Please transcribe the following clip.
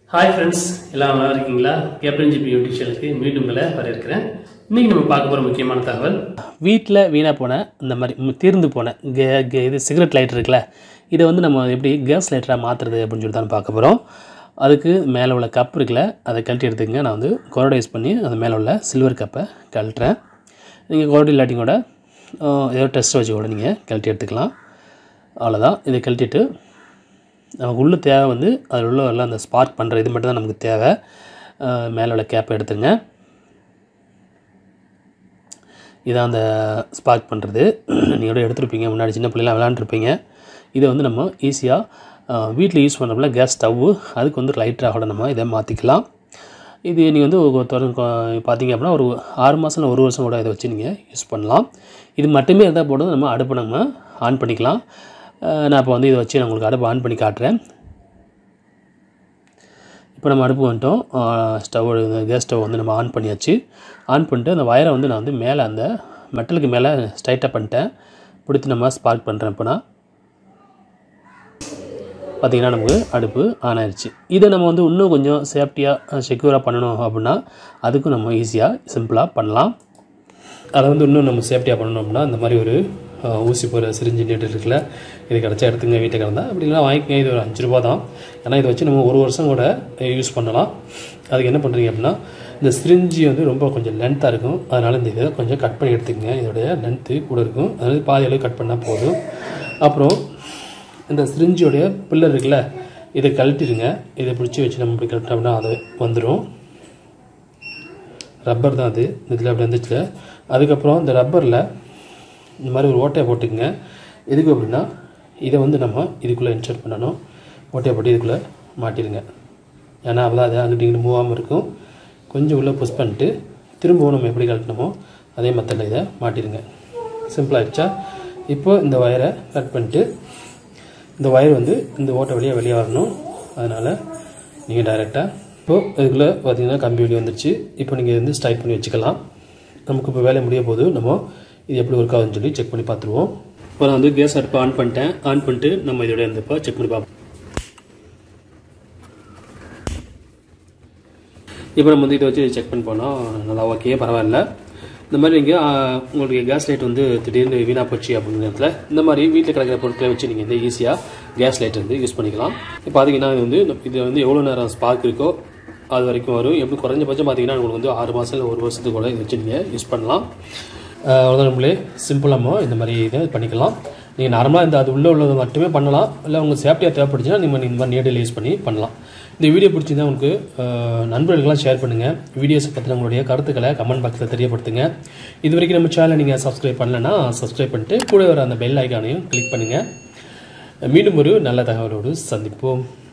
hi friends எல்லாம் நல்லா இருக்கீங்களா கேப்டன் ஜிபி யூடியூப் சேனலுக்கு மீண்டும் உங்களை வரவேற்கிறேன் இன்னைக்கு நம்ம பார்க்க போகிற முக்கியமான தகவல் வீட்டில் வீணாக போன இந்த மாதிரி ம், தீர்ந்து போன கே கே இது சிகரெட் லைட் இருக்குல்ல இதை வந்து நம்ம எப்படி கேஸ் லைட்டராக மாற்றுறது அப்படின்னு சொல்லி தான் பார்க்க போகிறோம் அதுக்கு மேலே உள்ள கப் இருக்குல்ல அதை கழட்டி எடுத்துக்கங்க நான் வந்து கொரோடா யூஸ் பண்ணி அது மேலே உள்ள சில்வர் கப்பை கழட்டுறேன் நீங்கள் கொரோடா இல்லாட்டி கூட அஹ், ஏதோ டெஸ்ட் வச்சு கூட நீங்கள் கழட்டி எடுத்துக்கலாம் அவ்வளோதான் இதை கழட்டிட்டு நமக்கு உள்ள தேவை வந்து அதில் உள்ள எல்லாம் அந்த ஸ்பார்க் பண்ணுற இது மட்டும் தான் நமக்கு தேவை அஹ் மேலே உள்ள கேப்பை எடுத்துங்க இதான் அந்த ஸ்பார்க் பண்ணுறது நீங்கள் எடுத்துருப்பீங்க முன்னாடி சின்ன பிள்ளைலாம் விளாண்டுருப்பீங்க இதை வந்து நம்ம ஈஸியாக வீட்டில் யூஸ் பண்ணுறோம்ல கேஸ் ஸ்டவ்வு அதுக்கு வந்து லைட்டராக கூட நம்ம இதை மாற்றிக்கலாம் இது நீங்கள் வந்து ஒரு தொடர் பார்த்தீங்க அப்படின்னா ஒரு ஆறு மாதம் இல்லை ஒரு வருஷம் கூட இதை வச்சு நீங்கள் யூஸ் பண்ணலாம் இது மட்டுமே இருந்தால் போதும் நம்ம அடுப்பை நம்ம ஆன் பண்ணிக்கலாம் அஹ் நான் இப்போ வந்து இதை வச்சு நான் உங்களுக்கு அடுப்பு ஆன் பண்ணி காட்டுறேன் இப்போ நம்ம அடுப்பு வந்துட்டோம் ஸ்டவ் கேஸ் ஸ்டவ் வந்து நம்ம ஆன் பண்ணியாச்சு ஆன் பண்ணிட்டு அந்த வயரை வந்து நான் வந்து மேலே அந்த மெட்டலுக்கு மேலே ஸ்ட்ரைட்டாக பண்ணிட்டேன் பிடிச்சி நம்ம ஸ்பார்க் பண்ணுறேன் இப்போ நான் பார்த்திங்கன்னா நமக்கு அடுப்பு ஆன் ஆயிடுச்சு இதை நம்ம வந்து இன்னும் கொஞ்சம் சேஃப்டியாக செக்யூராக பண்ணணும் அப்படின்னா அதுக்கும் நம்ம ஈஸியாக சிம்பிளாக பண்ணலாம் அதை வந்து இன்னும் நம்ம சேஃப்டியாக பண்ணணும் அப்படின்னா இந்த மாதிரி ஒரு அஹ், ஊசி போகிற சிரிஞ்சு நீட்டு இருக்குல்ல இது கிடச்சா எடுத்துங்க வீட்டை கிடந்தா அப்படி இல்லைனா வாங்கிக்கங்க இது ஒரு அஞ்சு ரூபா தான் ஏன்னா இதை வச்சு நம்ம ஒரு வருஷம் கூட யூஸ் பண்ணலாம் அதுக்கு என்ன பண்ணுறீங்க அப்படின்னா இந்த சிரிஞ்சி வந்து ரொம்ப கொஞ்சம் லென்த்தாக இருக்கும் அதனால் இந்த இதை கொஞ்சம் கட் பண்ணி எடுத்துக்கங்க இதோடைய லென்த்து கூட இருக்கும் அதனால் பாதி அளவு கட் பண்ணால் போதும் அப்புறம் இந்த சிரிஞ்சியோடைய பில்லர் இருக்குல்ல இதை கழட்டிடுங்க இதை பிடிச்சி வச்சு நம்ம இப்படி கழட்டினோம்னா அது வந்துடும் ரப்பர் தான் அது இதில் அப்படி வந்துச்சுல அதுக்கப்புறம் இந்த ரப்பரில் இந்த மாதிரி ஒரு ஓட்டையை போட்டுக்குங்க எதுக்கு அப்படின்னா இதை வந்து நம்ம இதுக்குள்ளே இன்சர்ட் பண்ணணும் ஓட்டையை போட்டு இதுக்குள்ளே மாட்டிடுங்க ஏன்னா அப்போ அது அங்கிட்டு இங்கிட்டு மூவ் ஆகாமல் இருக்கும் கொஞ்சம் உள்ளே புஷ் பண்ணிட்டு திரும்பவும் நம்ம எப்படி கழட்டினோமோ அதே மெத்தடில் இதை மாட்டிடுங்க சிம்பிளாகிடுச்சா இப்போ இந்த வயரை கட் பண்ணிட்டு இந்த வயர் வந்து இந்த ஓட்டை வழியாக வெளியே வரணும் அதனால் நீங்கள் டைரெக்டாக இப்போது இதுக்குள்ளே பார்த்தீங்கன்னா கம்பி வெளியே வந்துருச்சு இப்போ நீங்கள் வந்து ஸ்டைப் பண்ணி வச்சுக்கலாம் நமக்கு இப்போ வேலை முடிய போது நம்ம இது எப்படி ஒர்க் ஆகுதுன்னு சொல்லி செக் பண்ணி பார்த்துருவோம் இப்போ நான் வந்து கேஸ் அடுப்பை ஆன் பண்ணிட்டேன் ஆன் பண்ணிட்டு நம்ம இதோட இந்த இப்போ செக் பண்ணி பார்ப்போம் இப்போ நம்ம வந்து இதை வச்சு செக் பண்ணி போனோம் நல்லா ஓகே பரவாயில்ல இந்த மாதிரி நீங்கள் உங்களுக்கு கேஸ் லைட் வந்து திடீர்னு வீணாக போச்சு அப்படிங்கிறதுல இந்த மாதிரி வீட்டில் கிடக்கிற பொருட்களை வச்சு நீங்கள் வந்து ஈஸியாக கேஸ் லைட் வந்து யூஸ் பண்ணிக்கலாம் இப்போ பார்த்தீங்கன்னா இது வந்து இது வந்து எவ்வளோ நேரம் ஸ்பார்க் இருக்கோ அது வரைக்கும் வரும் எப்படி குறைஞ்சபட்சம் பார்த்தீங்கன்னா உங்களுக்கு வந்து ஆறு மாதம் இல்லை ஒரு வருஷத்துக்கு கூட இதை வச்சு நீங்கள் யூஸ் பண்ணலாம் அஹ் அவ்வளோதான் நம்மளே சிம்பிளாக இந்த மாதிரி இதை பண்ணிக்கலாம் நீங்கள் நார்மலாக இந்த அது உள்ளே உள்ளது மட்டுமே பண்ணலாம் இல்லை உங்களுக்கு சேஃப்டியாக தேவைப்படுச்சுன்னா நீங்கள் இந்த மாதிரி நேடில் யூஸ் பண்ணி பண்ணலாம் இந்த வீடியோ பிடிச்சிருந்தா உங்களுக்கு அஹ், நண்பர்களுக்கெல்லாம் ஷேர் பண்ணுங்கள் வீடியோஸை பற்றின உங்களுடைய கருத்துக்களை கமெண்ட் பாக்ஸில் தெரியப்படுத்துங்க இது வரைக்கும் நம்ம சேனலை நீங்கள் சப்ஸ்கிரைப் பண்ணலைன்னா சப்ஸ்கிரைப் பண்ணிட்டு கூட வர அந்த பெல் ஐக்கானையும் கிளிக் பண்ணுங்கள் மீண்டும் ஒரு நல்ல தகவலோடு சந்திப்போம்